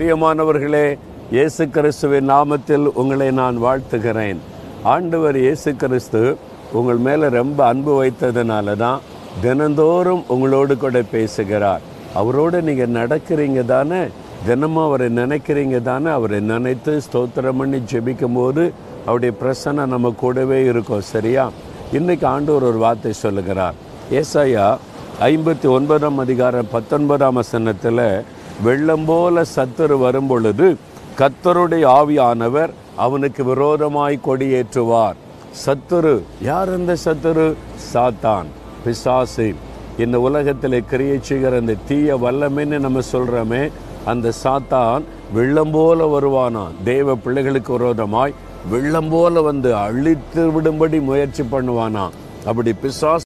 பிரியமானவர்களே இயேசு கிறிஸ்துவின் நாமத்தில் உங்களை நான் வாழ்த்துகிறேன் ஆண்டவர் இயேசு கிறிஸ்து உங்கள் மேலே ரொம்ப அன்பு வைத்ததுனால தான் தினந்தோறும் உங்களோடு கூட பேசுகிறார் அவரோடு நீங்கள் நடக்கிறீங்க தானே தினமும் அவரை நினைக்கிறீங்க தானே அவரை நினைத்து ஸ்தோத்திரம் பண்ணி ஜெபிக்கும் போது அவருடைய பிரசன்னம் நம்ம கூடவே இருக்கும் சரியா இன்னைக்கு ஆண்டவர் ஒரு வார்த்தை சொல்லுகிறார் ஏசாயா ஐம்பத்தி ஒன்பதாம் அதிகாரம் பத்தொன்பதாம் வசனத்தில் வெள்ளம் போல சத்துரு வரும் பொழுது கத்தருடைய ஆவியானவர் அவனுக்கு விரோதமாய் கொடியேற்றுவார் சத்துரு யார் அந்த சத்துரு சாத்தான் பிசாசு இந்த உலகத்தில் கிரியை செய்கிற அந்த தீய வல்லமைன்னு நம்ம சொல்கிறோமே அந்த சாத்தான் வெள்ளம் போல வருவானாம் தேவ பிள்ளைகளுக்கு விரோதமாய் வெள்ளம் போல வந்து அழித்து விடும்படி முயற்சி பண்ணுவானாம் அப்படி பிசாசு